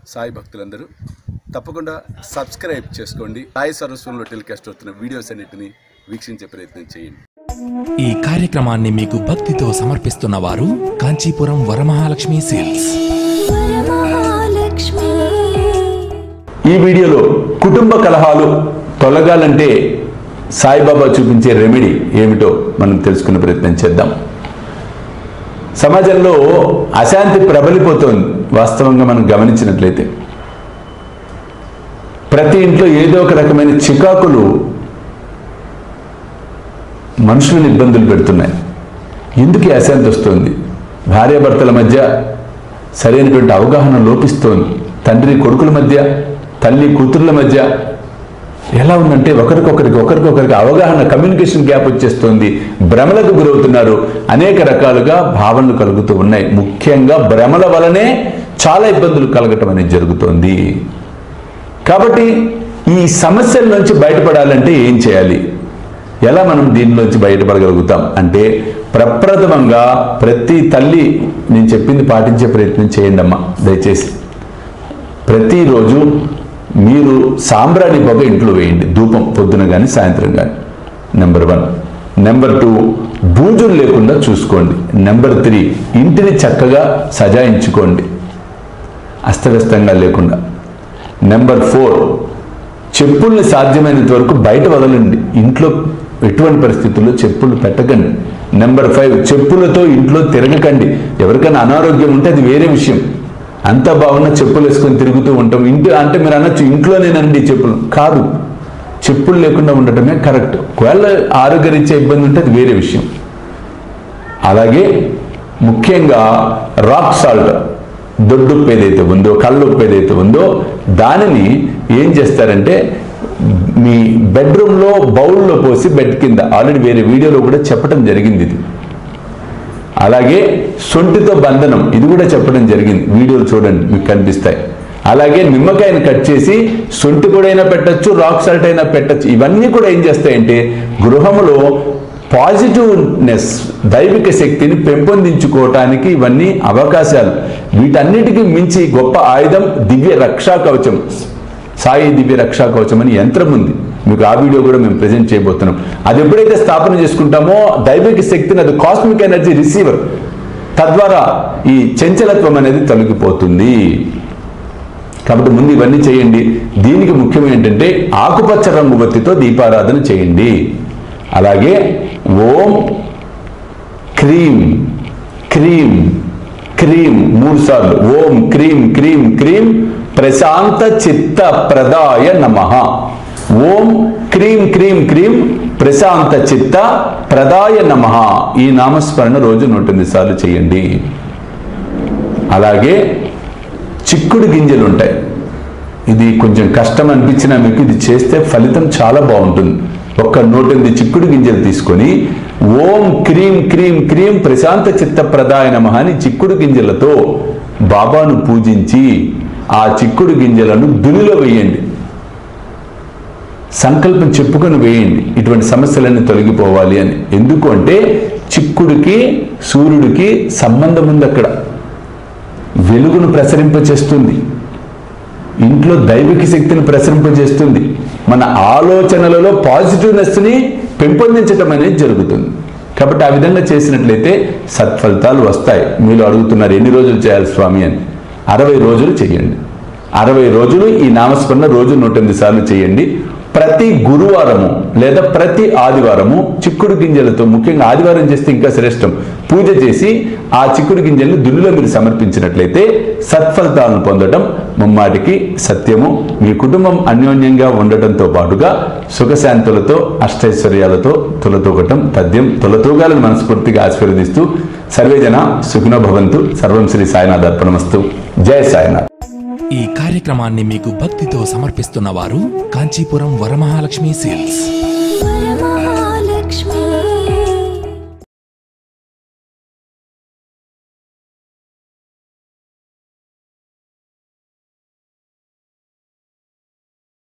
సాయి భక్తులందరూ తప్పకుండా సబ్స్క్రైబ్ చేసుకోండి సాయి సరస్వంలో టెలికాస్ట్ అవుతున్న వీడియోస్ అన్నిటిని వీక్షించే ప్రయత్నం చేయండి ఈ కార్యక్రమాన్ని మీకు భక్తితో సమర్పిస్తున్న వారు కాంచీపురం వరమహాలక్ష్మి సేల్స్ వరమహాలక్ష్మి ఈ వీడియోలో కుటుంబ కలహాలు తొలగాలంటే సాయిబాబా చూపించే రెమెడీ ఏమిటో మనం తెలుసుకునే ప్రయత్నం చేద్దాం సమాజంలో అశాంతి ప్రబలిపోతోంది వాస్తవంగా మనం గమనించినట్లయితే ప్రతి ఇంట్లో ఏదో ఒక రకమైన చికాకులు మనుషులను ఇబ్బందులు పెడుతున్నాయి ఎందుకు ఈ అశాంతి వస్తుంది భార్యాభర్తల మధ్య సరైనటువంటి అవగాహన లోపిస్తోంది తండ్రి కొడుకుల మధ్య తల్లి కూతుర్ల మధ్య ఎలా ఉందంటే ఒకరికొకరికి ఒకరికొకరికి అవగాహన కమ్యూనికేషన్ గ్యాప్ వచ్చేస్తుంది భ్రమలకు గురవుతున్నారు అనేక రకాలుగా భావనలు కలుగుతూ ఉన్నాయి ముఖ్యంగా భ్రమల వలనే చాలా ఇబ్బందులు కలగటం అనేది జరుగుతోంది కాబట్టి ఈ సమస్యల నుంచి బయటపడాలంటే ఏం చేయాలి ఎలా మనం దీనిలోంచి బయటపడగలుగుతాం అంటే ప్రప్రథమంగా ప్రతి తల్లి నేను చెప్పింది పాటించే ప్రయత్నం చేయండి అమ్మా దయచేసి ప్రతిరోజు మీరు సాంబ్రాణి పొగ ఇంట్లో వేయండి ధూపం పొద్దున కానీ సాయంత్రం కానీ నెంబర్ వన్ నెంబర్ టూ బూజులు లేకుండా చూసుకోండి నెంబర్ త్రీ ఇంటిని చక్కగా సజాయించుకోండి అస్తవ్యస్తంగా లేకుండా నెంబర్ ఫోర్ చెప్పుల్ని సాధ్యమైనంత వరకు బయట వదలండి ఇంట్లో ఎటువంటి పరిస్థితుల్లో చెప్పులు పెట్టకండి నెంబర్ ఫైవ్ చెప్పులతో ఇంట్లో తిరగకండి ఎవరికైనా అనారోగ్యం ఉంటే అది వేరే విషయం అంతా బాగున్న చెప్పులు వేసుకొని తిరుగుతూ ఉంటాం ఇంటి అంటే మీరు అనొచ్చు ఇంట్లోనేనండి చెప్పులు కాదు చెప్పులు లేకుండా ఉండటమే కరెక్ట్ ఒకవేళ ఆరోగ్యరీత్యా ఇబ్బంది ఉంటే అది వేరే విషయం అలాగే ముఖ్యంగా రాక్ సాల్ట్ దొడ్డుప్పు ఏదైతే ఉందో కళ్ళుప్పు ఏదైతే ఉందో దానిని ఏం చేస్తారంటే మీ బెడ్రూమ్లో బౌల్లో పోసి బెడ్ కింద ఆల్రెడీ వేరే వీడియోలో కూడా చెప్పడం జరిగింది ఇది అలాగే సొంటితో బంధనం ఇది కూడా చెప్పడం జరిగింది వీడియోలు చూడండి మీకు కనిపిస్తాయి అలాగే నిమ్మకాయని కట్ చేసి సొంటి కూడా అయినా పెట్టచ్చు రాక్ సాల్ట్ అయినా పెట్టచ్చు ఇవన్నీ కూడా ఏం చేస్తాయంటే గృహములో పాజిటివ్నెస్ దైవిక శక్తిని పెంపొందించుకోవటానికి ఇవన్నీ అవకాశాలు వీటన్నిటికీ మించి గొప్ప ఆయుధం దివ్య రక్షా కవచం సాయి దివ్య రక్షా కవచం అని యంత్రం ఉంది మీకు ఆ వీడియో కూడా మేము ప్రజెంట్ చేయబోతున్నాం అది ఎప్పుడైతే స్థాపన చేసుకుంటామో దైవిక శక్తిని అది కాస్మిక్ ఎనర్జీ రిసీవర్ తద్వారా ఈ చంచలత్వం అనేది తొలగిపోతుంది కాబట్టి ముందు ఇవన్నీ చేయండి దీనికి ముఖ్యం ఏంటంటే ఆకుపచ్చ రంగు బత్తితో దీపారాధన చేయండి అలాగే ఓం క్రీం క్రీం క్రీం మూడు సార్లు ఓం క్రీం క్రీం క్రీం ప్రశాంత చిత్త ప్రదాయ నమ ఓం క్రీం క్రీం క్రీం ప్రశాంత చిత్త ప్రదాయ నమ ఈ నామస్మరణ రోజు నూట ఎనిమిది సార్లు చేయండి అలాగే చిక్కుడు గింజలు ఉంటాయి ఇది కొంచెం కష్టం అనిపించినా మీకు ఇది చేస్తే ఫలితం చాలా బాగుంటుంది ఒక్క నూట ఎనిమిది చిక్కుడు గింజలు తీసుకొని ఓం క్రీం క్రీం క్రీం ప్రశాంత చిత్త ప్రదాయ నమ అని చిక్కుడు గింజలతో బాబాను పూజించి ఆ చిక్కుడు గింజలను దునిలో వేయండి సంకల్పం చెప్పుకొని వేయండి ఇటువంటి సమస్యలన్నీ తొలగిపోవాలి అని ఎందుకు అంటే చిక్కుడికి సూర్యుడికి సంబంధం ఉంది అక్కడ వెలుగును ప్రసరింపచేస్తుంది ఇంట్లో దైవిక శక్తిని ప్రసరింపజేస్తుంది మన ఆలోచనలలో పాజిటివ్నెస్ని పెంపొందించటం అనేది జరుగుతుంది కాబట్టి ఆ విధంగా చేసినట్లయితే సత్ఫలితాలు వస్తాయి మీరు అడుగుతున్నారు ఎన్ని రోజులు చేయాలి స్వామి అని అరవై రోజులు చేయండి అరవై రోజులు ఈ నామస్మరణ రోజు నూట ఎనిమిది సార్లు చేయండి ప్రతి గురువారము లేదా ప్రతి ఆదివారము చిక్కుడు గింజలతో ముఖ్యంగా ఆదివారం చేస్తే ఇంకా శ్రేష్టం పూజ చేసి ఆ చిక్కుడు గింజల్ని దుల్లులో మీరు సమర్పించినట్లయితే సత్ఫలితాలను పొందడం ముమ్మాటికి సత్యము మీ కుటుంబం అన్యోన్యంగా ఉండటంతో పాటుగా సుఖశాంతులతో అష్టైశ్వర్యాలతో తులతూగటం తథ్యం తులతూగాలను మనస్ఫూర్తిగా ఆశీర్వదిస్తూ సర్వేజన సుఖినో భవంతు సర్వం శ్రీ సాయినాథ్ అర్పణమస్తు జయ సాయినాథ్ ఈ కార్యక్రమాన్ని మీకు భక్తితో సమర్పిస్తున్న వారు కాంచీపురం వరమహాలక్ష్మి సేల్స్